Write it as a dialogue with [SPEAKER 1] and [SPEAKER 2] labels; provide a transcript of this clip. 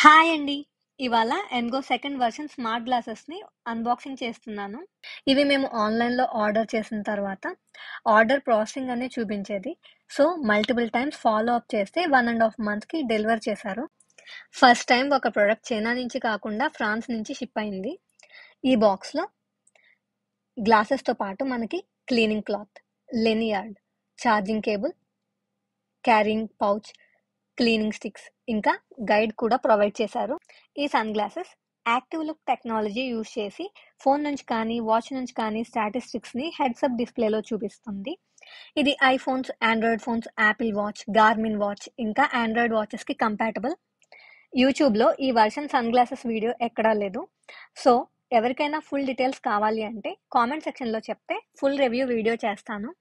[SPEAKER 1] Hi అండి. ఇవాళ ఎన్‌గో సెకండ్ వెర్షన్ స్మార్ట్ గ్లాసెస్‌ని అన్బాక్సింగ్ చేస్తున్నాను. ఇవి మేము ఆన్‌లైన్‌లో ఆర్డర్ చేసిన తర్వాత ఆర్డర్ ప్రాసెసింగ్ అనేది చూపించేది. So, multiple times follow up చేస్తే 1 ½ మంత్స్‌కి డెలివర్ చేశారు. ఫస్ట్ టైమ్ ఒక ప్రొడక్ట్ చైనా నుంచి కాకుండా ఫ్రాన్స్ నుంచి షిప్ అయింది. ఈ బాక్స్‌లో గ్లాసెస్‌తో పాటు మనకి cleaning cloth, lanyard, charging cable, carrying pouch, cleaning sticks ఇంకా గైడ్ కూడా ప్రొవైడ్ చేశారు. ఈ sunglasses active look technology use చేసి ఫోన్ నుంచి కానీ, వాచ్ నుంచి కానీ స్టాటిస్టిక్స్‌ని హెడ్స్ అప్ డిస్‌ప్లేలో చూపిస్తుంది. ఇది iPhones, Android phones, Apple watch, Garmin watch ఇంకా ఆండ్రాయిడ్ వాచెస్‌కి కంపాటబుల్. యూట్యూబ్‌లో ఈ వెర్షన్ సన్ గ్లాసెస్ వీడియో ఎక్కడా లేదు. సో, ఎవరికైనా ఫుల్ డీటెయిల్స్ కావాలి అంటే కామెంట్ సెక్షన్‌లో చెప్తే ఫుల్ రివ్యూ వీడియో చేస్తాను.